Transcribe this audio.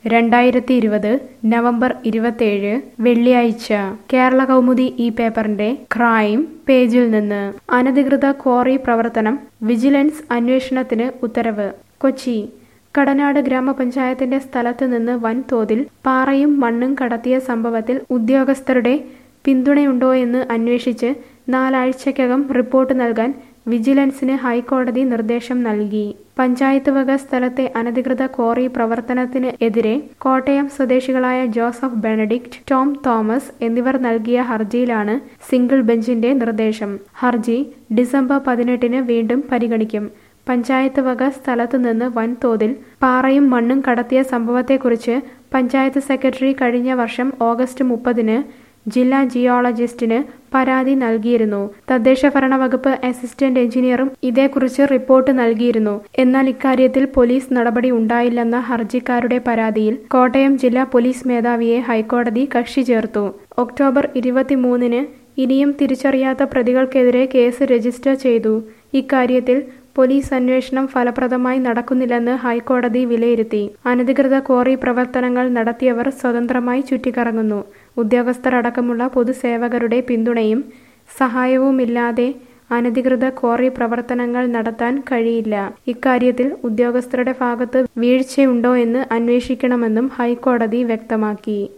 രണ്ടായിരത്തി ഇരുപത് നവംബർ ഇരുപത്തേഴ് വെള്ളിയാഴ്ച കേരള കൗമുദി ഈ പേപ്പറിന്റെ ക്രൈം പേജിൽ നിന്ന് അനധികൃത ക്വാറി പ്രവർത്തനം വിജിലൻസ് അന്വേഷണത്തിന് ഉത്തരവ് കൊച്ചി കടനാട് ഗ്രാമപഞ്ചായത്തിന്റെ സ്ഥലത്ത് നിന്ന് വൻതോതിൽ പാറയും മണ്ണും കടത്തിയ സംഭവത്തിൽ ഉദ്യോഗസ്ഥരുടെ പിന്തുണയുണ്ടോയെന്ന് അന്വേഷിച്ച് നാലാഴ്ചയ്ക്കകം റിപ്പോർട്ട് നൽകാൻ വിജിലൻസിന് ഹൈക്കോടതി നിർദ്ദേശം നൽകി പഞ്ചായത്ത് വക സ്ഥലത്തെ അനധികൃത ക്വാറി പ്രവർത്തനത്തിന് എതിരെ കോട്ടയം സ്വദേശികളായ ജോസഫ് ബെനഡിക്റ്റ് ടോം തോമസ് എന്നിവർ നൽകിയ ഹർജിയിലാണ് സിംഗിൾ ബെഞ്ചിന്റെ നിർദ്ദേശം ഹർജി ഡിസംബർ പതിനെട്ടിന് വീണ്ടും പരിഗണിക്കും പഞ്ചായത്ത് വക സ്ഥലത്തു നിന്ന് വൻതോതിൽ പാറയും മണ്ണും കടത്തിയ സംഭവത്തെക്കുറിച്ച് പഞ്ചായത്ത് സെക്രട്ടറി കഴിഞ്ഞ വർഷം ഓഗസ്റ്റ് മുപ്പതിന് ജില്ലാ ജിയോളജിസ്റ്റിന് പരാതി നൽകിയിരുന്നു തദ്ദേശ ഭരണ വകുപ്പ് അസിസ്റ്റന്റ് എഞ്ചിനീയറും ഇതേക്കുറിച്ച് റിപ്പോർട്ട് നൽകിയിരുന്നു എന്നാൽ ഇക്കാര്യത്തിൽ പോലീസ് നടപടി ഉണ്ടായില്ലെന്ന ഹർജിക്കാരുടെ പരാതിയിൽ കോട്ടയം ജില്ലാ പോലീസ് മേധാവിയെ ഹൈക്കോടതി കക്ഷി ചേർത്തു ഒക്ടോബർ ഇരുപത്തിമൂന്നിന് ഇനിയും തിരിച്ചറിയാത്ത പ്രതികൾക്കെതിരെ കേസ് രജിസ്റ്റർ ചെയ്തു ഇക്കാര്യത്തിൽ പോലീസ് അന്വേഷണം ഫലപ്രദമായി നടക്കുന്നില്ലെന്ന് ഹൈക്കോടതി വിലയിരുത്തി അനധികൃത ക്വാറി പ്രവർത്തനങ്ങൾ നടത്തിയവർ സ്വതന്ത്രമായി ചുറ്റിക്കറങ്ങുന്നു ഉദ്യോഗസ്ഥരടക്കമുള്ള പൊതുസേവകരുടെ പിന്തുണയും സഹായവുമില്ലാതെ അനധികൃത ക്വാറി പ്രവർത്തനങ്ങൾ നടത്താൻ കഴിയില്ല ഇക്കാര്യത്തിൽ ഉദ്യോഗസ്ഥരുടെ ഭാഗത്ത് വീഴ്ചയുണ്ടോ എന്ന് അന്വേഷിക്കണമെന്നും ഹൈക്കോടതി വ്യക്തമാക്കി